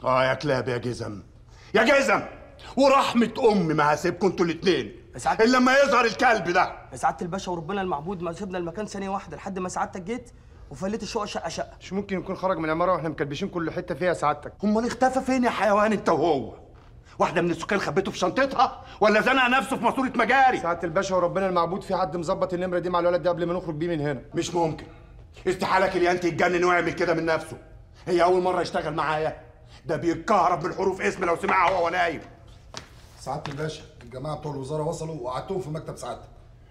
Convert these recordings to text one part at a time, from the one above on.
اه يا كلاب يا جزم يا جزم ورحمة أمي ما هسيبكم انتوا الاتنين إلا لما يظهر الكلب ده يا سعاده الباشا وربنا المعبود ما سيبنا المكان ثانيه واحده لحد ما سعادتك جيت وفليت الشقه شقه شقه مش ممكن يكون خرج من العماره واحنا مكلبشين كل حته فيها سعادتك امال اختفى فين يا حيوان انت وهو واحدة من السكان خبيته في شنطتها ولا زنق نفسه في ماسورة مجاري سعاده الباشا وربنا المعبود في حد مظبط النمره دي مع الولد ده قبل ما نخرج بيه من هنا مش ممكن استحالة كليانتي يتجنن ويعمل كده من نفسه هي أول مرة يشتغل معايا ده بيتكهرب من حروف اسم لو سمعها وهو نايم سعاده الباشا الجماعه بتوع الوزاره وصلوا وقعدتهم في مكتب سعادتك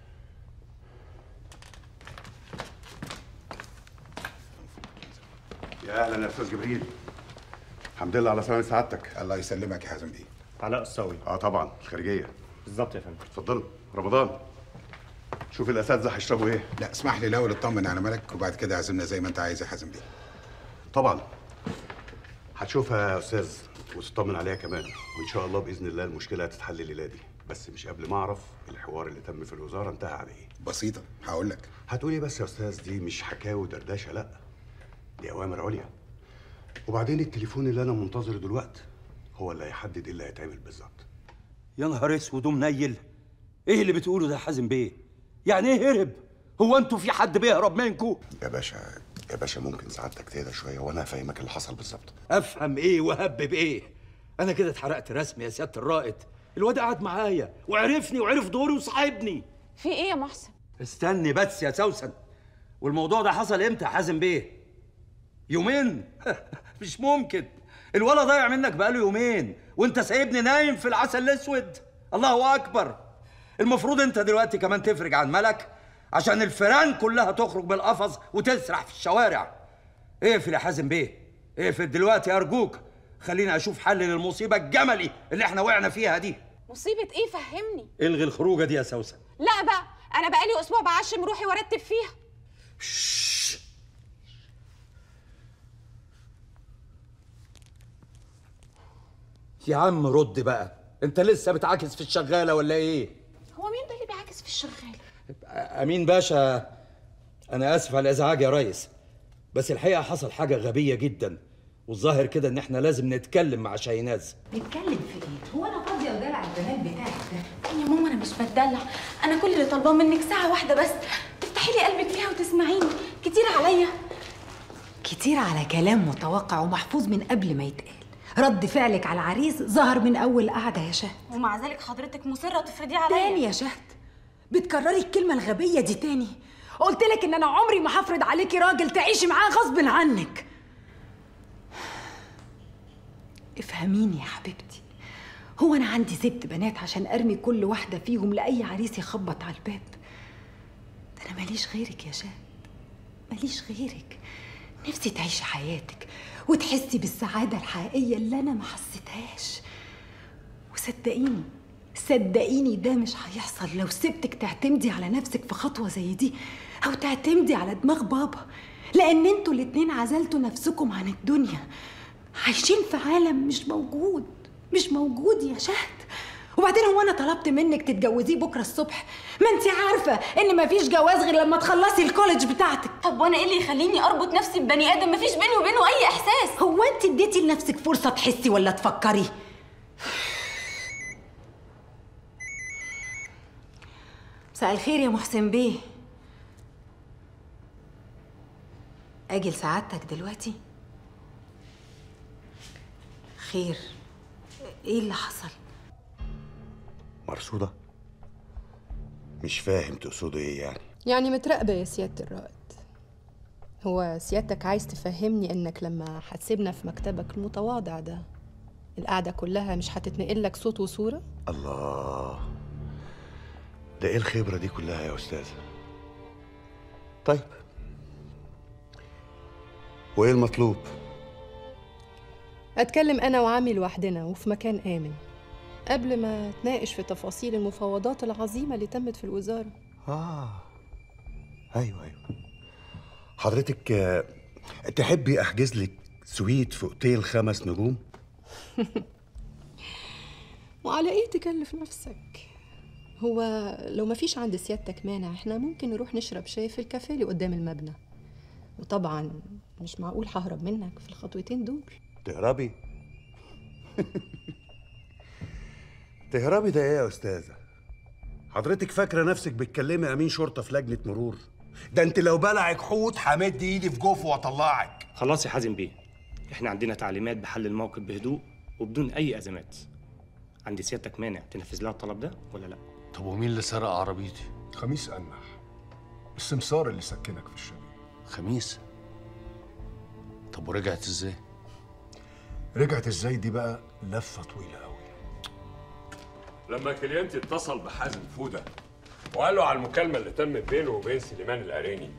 يا أهلا يا أستاذ جبريل الحمد لله على سلامة سعادتك الله يسلمك يا حازم بيه علاء الصاوي اه طبعا الخارجية بالظبط يا فندم اتفضلوا رمضان شوف الأساتذة هيشربوا إيه لا اسمح لي الاول اطمن على ملك وبعد كده عزمنا زي ما انت عايز يا حازم بيه طبعا هتشوفها يا استاذ وتطمن عليها كمان وان شاء الله باذن الله المشكله هتتحل الليله دي بس مش قبل ما اعرف الحوار اللي تم في الوزاره انتهى على ايه بسيطه هقول لك هتقولي بس يا استاذ دي مش حكاوي ودردشه لا دي اوامر عليا وبعدين التليفون اللي انا منتظره دلوقتي هو اللي هيحدد ايه اللي هيتعمل بالظبط يا نهار اسود ومنيل ايه اللي بتقوله ده يا حازم بيه يعني ايه هرب هو انتوا في حد بيهرب منكم يا باشا يا باشا ممكن سعادتك تهدى شويه وانا هفهمك اللي حصل بالظبط افهم ايه وهبب ايه انا كده اتحرقت رسمي يا سياده الرائد الواد قعد معايا وعرفني وعرف دوري وصاحبني في ايه يا محسن استني بس يا سوسن والموضوع ده حصل امتى يا حازم بيه يومين مش ممكن الولد ضايع منك بقاله يومين وانت سايبني نايم في العسل الاسود الله اكبر المفروض انت دلوقتي كمان تفرج عن ملك عشان الفيران كلها تخرج من القفص وتسرح في الشوارع اقفل يا حازم بيه اقفل دلوقتي ارجوك خليني اشوف حل للمصيبه الجملي اللي احنا وقعنا فيها دي مصيبه ايه فهمني الغي الخروجه دي يا سوسن لا بقى انا بقالي اسبوع بعشم روحي وارتب فيها يا عم رد بقى انت لسه بتعاكس في الشغاله ولا ايه هو مين ده اللي بيعاكس في الشغال امين باشا انا اسف على الازعاج يا ريس بس الحقيقه حصل حاجه غبيه جدا والظاهر كده ان احنا لازم نتكلم مع شاهيناز نتكلم في ايه؟ هو انا فاضيه ودلع الجمال بتاعك ده؟ يا ماما انا مش بتدلع انا كل اللي طالباه منك ساعه واحده بس تفتحي لي قلبك فيها وتسمعيني كتير عليا كتير على كلام متوقع ومحفوظ من قبل ما يتقال رد فعلك على العريس ظهر من اول قعده يا شهد ومع ذلك حضرتك مصره تفرضيه عليا تاني يا شهد بتكرري الكلمه الغبيه دي تاني قلت لك ان انا عمري ما هفرض عليكي راجل تعيشي معاه غصب عنك افهميني يا حبيبتي هو انا عندي ست بنات عشان ارمي كل واحده فيهم لاي عريس يخبط على الباب ده انا ماليش غيرك يا شهد ماليش غيرك نفسي تعيشي حياتك وتحسي بالسعادة الحقيقية اللي أنا ما حسيتهاش وصدقيني صدقيني ده مش هيحصل لو سبتك تعتمدي على نفسك في خطوة زي دي أو تعتمدي على دماغ بابا لأن انتوا الاتنين عزلتوا نفسكم عن الدنيا عايشين في عالم مش موجود مش موجود يا شهد وبعدين هو انا طلبت منك تتجوزيه بكره الصبح ما انت عارفه ان مفيش جواز غير لما تخلصي الكوليدج بتاعتك طب وانا ايه اللي يخليني اربط نفسي ببني ادم مفيش بيني وبينه اي احساس هو انت اديتي لنفسك فرصه تحسي ولا تفكري مساء الخير يا محسن بيه اجي لسعادتك دلوقتي خير ايه اللي حصل مرصوده مش فاهم تقصدوا ايه يعني يعني متراقبة يا سيادة الرائد هو سيادتك عايز تفهمني انك لما هتسيبنا في مكتبك المتواضع ده القعدة كلها مش هتتنقل لك صوت وصورة؟ الله ده ايه الخبرة دي كلها يا أستاذ؟ طيب وإيه المطلوب؟ أتكلم أنا وعمي لوحدنا وفي مكان آمن قبل ما أتناقش في تفاصيل المفاوضات العظيمة اللي تمت في الوزارة آه أيوه أيوه حضرتك آه، تحبي أحجز لك سويت في أوتيل خمس نجوم؟ وعلى إيه تكلف نفسك؟ هو لو ما فيش عند سيادتك مانع احنا ممكن نروح نشرب شاي في الكافيه اللي قدام المبنى وطبعا مش معقول ههرب منك في الخطوتين دول تهربي؟ تهربي ده ايه يا استاذه حضرتك فاكره نفسك بتكلمي امين شرطه في لجنه مرور ده انت لو بلعك حوت همد ايدي في جوفه واطلعك خلاص يا حازم بيه احنا عندنا تعليمات بحل الموقف بهدوء وبدون اي ازمات عندي سيادتك مانع تنفذ لها الطلب ده ولا لا طب ومين اللي سرق عربيتي خميس أنح السمسار اللي سكنك في الشاليه خميس طب ورجعت ازاي رجعت ازاي دي بقى لفة طويلة قوي لما كليانتي اتصل بحازم فودة وقال له على المكالمة اللي تمت بينه وبين سليمان العريني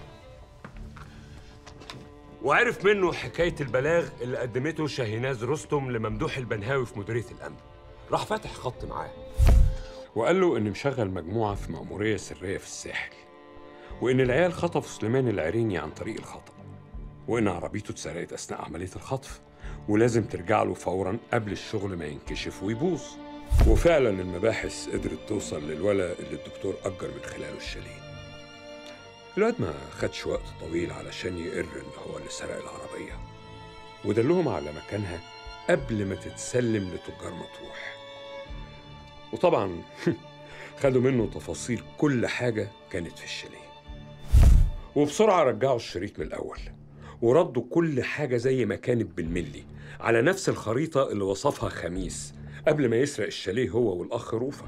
وعرف منه حكاية البلاغ اللي قدمته شاهيناز رستم لممدوح البنهاوي في مديرية الأمن راح فاتح خط معاه وقال له إن مشغل مجموعة في مأمورية سرية في الساحل وإن العيال خطفوا سليمان العريني عن طريق الخطأ وإن عربيته اتسرقت أثناء عملية الخطف ولازم ترجع له فورا قبل الشغل ما ينكشف ويبوظ وفعلا المباحث قدرت توصل للولا اللي الدكتور أجر من خلاله الشاليه الواد ما خدش وقت طويل علشان يقر إن هو اللي سرق العربية ودلهم على مكانها قبل ما تتسلم لتجار مطروح وطبعا خدوا منه تفاصيل كل حاجة كانت في الشاليه وبسرعة رجعوا الشريط من الأول وردوا كل حاجة زي ما كانت بالملي على نفس الخريطة اللي وصفها خميس قبل ما يسرق الشاليه هو والأخ روفا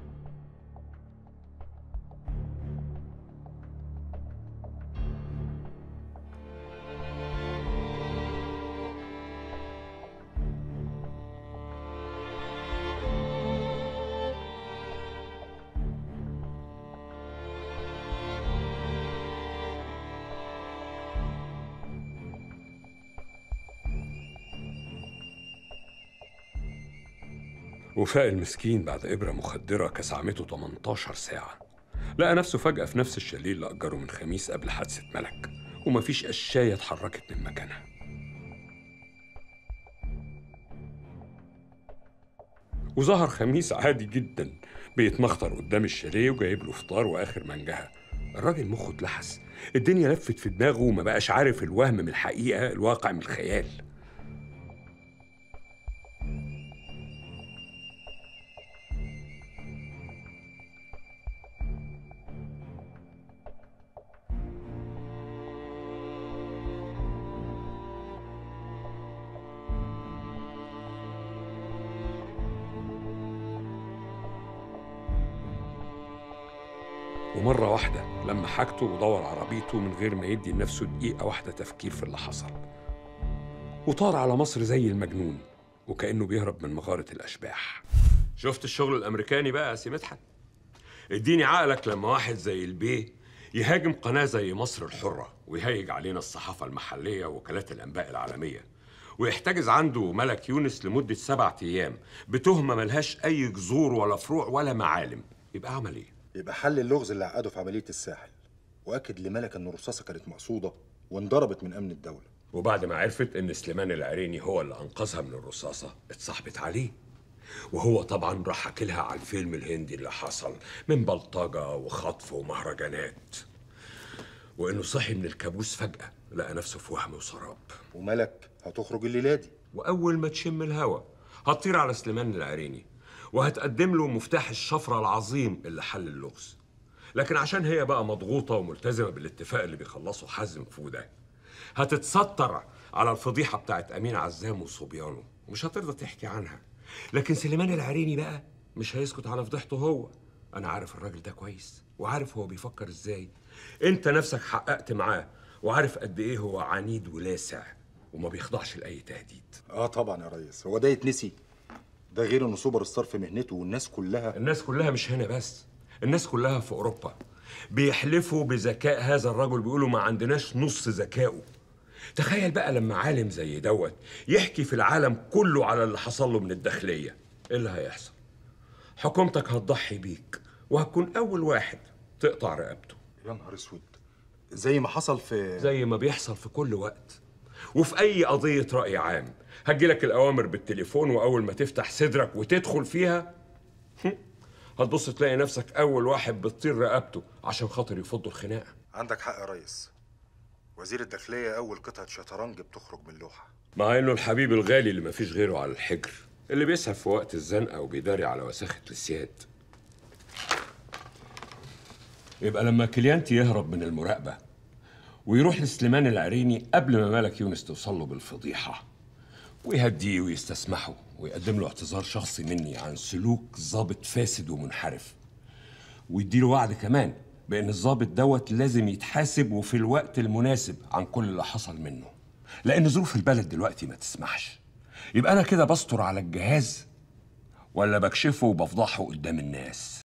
وفاق المسكين بعد إبرة مخدرة كسعمته 18 ساعة لقى نفسه فجأة في نفس الشاليه اللي أجره من خميس قبل حادثة ملك ومفيش قشاية اتحركت من مكانها وظهر خميس عادي جدا بيتمخطر قدام الشاليه وجايب له فطار واخر منجهه الراجل مخه اتلحس الدنيا لفت في دماغه وما بقاش عارف الوهم من الحقيقه الواقع من الخيال ومرة واحدة لما حاجته ودور عربيته من غير ما يدي لنفسه دقيقة واحدة تفكير في اللي حصل وطار على مصر زي المجنون وكأنه بيهرب من مغارة الأشباح شفت الشغل الأمريكاني بقى يا سي مدحت اديني عقلك لما واحد زي البيه يهاجم قناة زي مصر الحرة ويهيج علينا الصحافة المحلية ووكالات الأنباء العالمية ويحتجز عنده ملك يونس لمدة سبعة أيام بتهمة ملهاش أي جذور ولا فروع ولا معالم يبقى عمل إيه؟ يبقى حل اللغز اللي عقده في عمليه الساحل واكد لملك ان الرصاصه كانت مقصوده وانضربت من امن الدوله وبعد ما عرفت ان سليمان العريني هو اللي انقذها من الرصاصه اتصاحبت عليه وهو طبعا راح حكي لها على الفيلم الهندي اللي حصل من بلطجه وخطف ومهرجانات وانه صحي من الكابوس فجاه لقى نفسه في وهم وسراب وملك هتخرج الليله دي واول ما تشم الهوا هتطير على سليمان العريني وهتقدم له مفتاح الشفره العظيم اللي حل اللغز لكن عشان هي بقى مضغوطه وملتزمه بالاتفاق اللي بيخلصه حازم فوده هتتستر على الفضيحه بتاعت امين عزام وصبيانه ومش هترضى تحكي عنها لكن سليمان العريني بقى مش هيسكت على فضيحته هو انا عارف الراجل ده كويس وعارف هو بيفكر ازاي انت نفسك حققت معاه وعارف قد ايه هو عنيد ولاسع وما بيخضعش لاي تهديد اه طبعا يا ريس هو ده يتنسي ده غير انه سوبر ستار في مهنته والناس كلها الناس كلها مش هنا بس الناس كلها في اوروبا بيحلفوا بذكاء هذا الرجل بيقولوا ما عندناش نص ذكائه تخيل بقى لما عالم زي دوت يحكي في العالم كله على اللي حصل له من الداخليه ايه اللي هيحصل حكومتك هتضحي بيك وهتكون اول واحد تقطع رقبته يا نهار اسود زي ما حصل في زي ما بيحصل في كل وقت وفي اي قضيه راي عام هتجيلك الاوامر بالتليفون واول ما تفتح صدرك وتدخل فيها هتبص تلاقي نفسك اول واحد بتطير رقبته عشان خاطر يفضوا الخناقه عندك حق يا ريس وزير الداخلية أول قطعة شطرنج بتخرج من لوحة مع انه الحبيب الغالي اللي مفيش غيره على الحجر اللي بيسهب في وقت الزنقه وبيداري على وساخه السياد يبقى لما كليانتي يهرب من المراقبه ويروح لسليمان العريني قبل ما ملك يونس توصل له بالفضيحه ويهديه ويستسمحه ويقدم له اعتذار شخصي مني عن سلوك ضابط فاسد ومنحرف ويديله وعد كمان بان الضابط دوت لازم يتحاسب وفي الوقت المناسب عن كل اللي حصل منه لان ظروف البلد دلوقتي ما تسمحش يبقى انا كده بستر على الجهاز ولا بكشفه وبفضحه قدام الناس